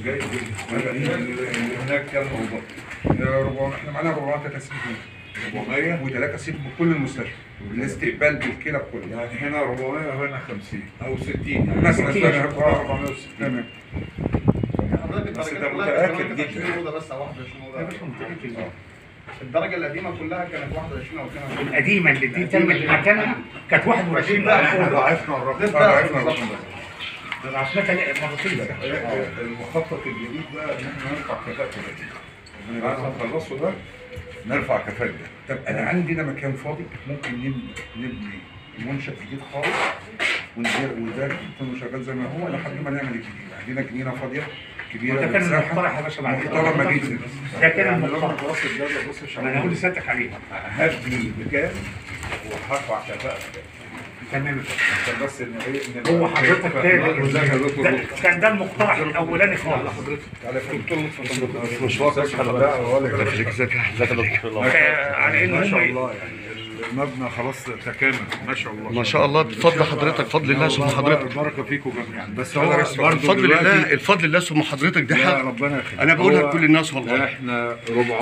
جيد جدا اللي هناك كام اوضه؟ 400 احنا معانا 463 400 وثلاثه سيب بكل المستشفى الاستقبال بالكلى بكله يعني هنا 400 وهنا 50 او 60 يعني مثلا مثلا مثلا 460 تمام حضرتك بس الدرجات ده كلها متأكد كانت جدا. 20 اوضه بس او 21 اوضه الدرجه القديمه كلها كانت 21 او 22 القديمه اللي دي تمت مكانها كانت 21 احنا ضاعفنا الرقم ده آه، عرفنا بالظبط. الرقم. عشان مرتين المخطط الجديد بقى ان احنا نرفع كفاءة القديم بعد ما نخلصه ده نرفع كفاءة ده طب انا عندنا مكان فاضي ممكن نبني نبني منشأ جديد خالص وندير وده يكون شغال زي ما هو لحد ما نعمل الجديد عندنا جنينه فاضيه كبيره ده كان مساحة المقترح يا باشا بعد كده. محترمه جدا ده كان يعني لما المقترح دراسة الجدوى بص يا انا هقول شباب لسيادتك عليه هبني بكام وهرفع كفاءة بكام تمام عشان بس ان ايه ان هو حضرتك تاني ازيك يا دكتور ده كان ده المقترح الاولاني خالص على فكرة مش واقف ولا ولا آه، على انه ما شاء هم الله يعني المبنى خلاص تكامل ما شاء الله ما شاء الله بفضل حضرتك فضل الله ثم حضرتك البركه فيكم جميعا بس هو هو برضه بفضل دلوقتي- الله الفضل الله ثم حضرتك دي لا حاجه ربنا يخليك انا بقولها هو لكل الناس والله احنا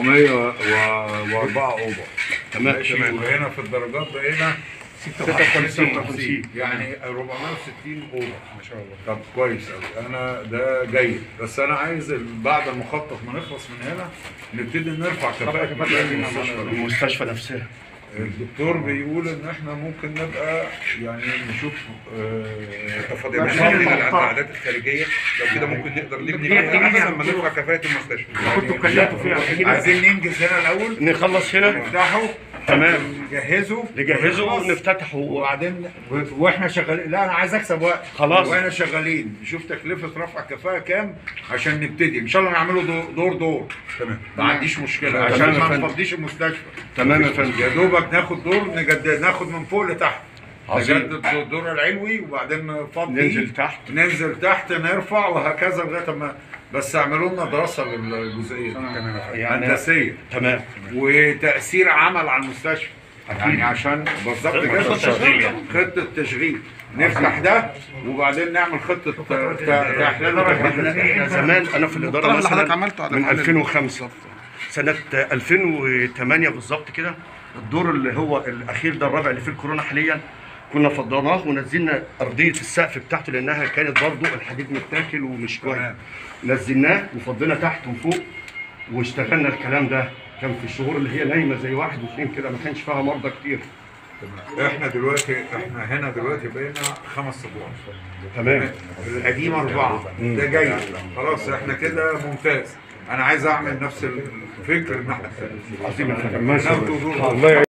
404 اوضه تمام ماشي تمام وهنا في الدرجات بقينا 56 يعني 460 اوضه ما شاء الله طب كويس قوي انا ده جيد بس انا عايز ال- بعد المخطط ما نخلص من هنا نبتدي نرفع كفاءه المستشفى المستشفى نفسها الدكتور بيقول ان احنا ممكن نبقى يعني نشوف آه، فاضيه ده مش كان فاضيه المقترح. القعدات الخارجيه لو كده ممكن نقدر نبني هي فيها الجديدة احسن ما نرفع كفاءه المستشفى كنتوا اتكلمتوا فيها كده عايزين ننجز هنا الاول نخلص هنا نفتحه تمام نجهزه نجهزه ونخلص. ونفتتحه وبعدين و- واحنا شغالين لا انا عايز اكسب وقت خلاص. واحنا شغالين نشوف تكلفه رفع كفاءه كام عشان نبتدي ان شاء الله نعمله دور دور, دور. تمام ما عنديش مشكله تمام عشان يا ما فندم. نفضيش المستشفى تمام يا فندم يا دوبك ناخد دور نجدد ناخد من فوق لتحت عظيم. نجدد الدور العلوي وبعدين نفضي ننزل تحت ننزل تحت نرفع وهكذا لغايه ما بس اعملوا لنا دراسه للجزئيه دي تمام يا فندم. يعني هندسيه تمام وتاثير عمل على المستشفى يعني عشان بالظبط كده خطة تشغيل يعني. خطه تشغيل نفتح ده وبعدين نعمل خطه ت- تحليل وتجديد احنا زمان انا في الاداره اللي حضرتك مثلا عملته على من محل 2005 سنه 2008 بالظبط كده الدور اللي هو الاخير ده الرابع اللي فيه الكورونا حاليا كنا فضلناه ونزلنا ارضيه السقف بتاعته لانها كانت برضه الحديد متاكل ومش كويس تمام. نزلناه وفضينا تحت وفوق واشتغلنا الكلام ده كان في الشهور اللي هي نايمه زي واحد واثنين كده ما كانش فيها مرضى كتير احنا دلوقتي احنا هنا دلوقتي بقينا خمس ادوار تمام القديم اربعه ده جيد خلاص احنا كده ممتاز انا عايز اعمل نفس الفكر ان احنا عظيم يا فندم ناخد دور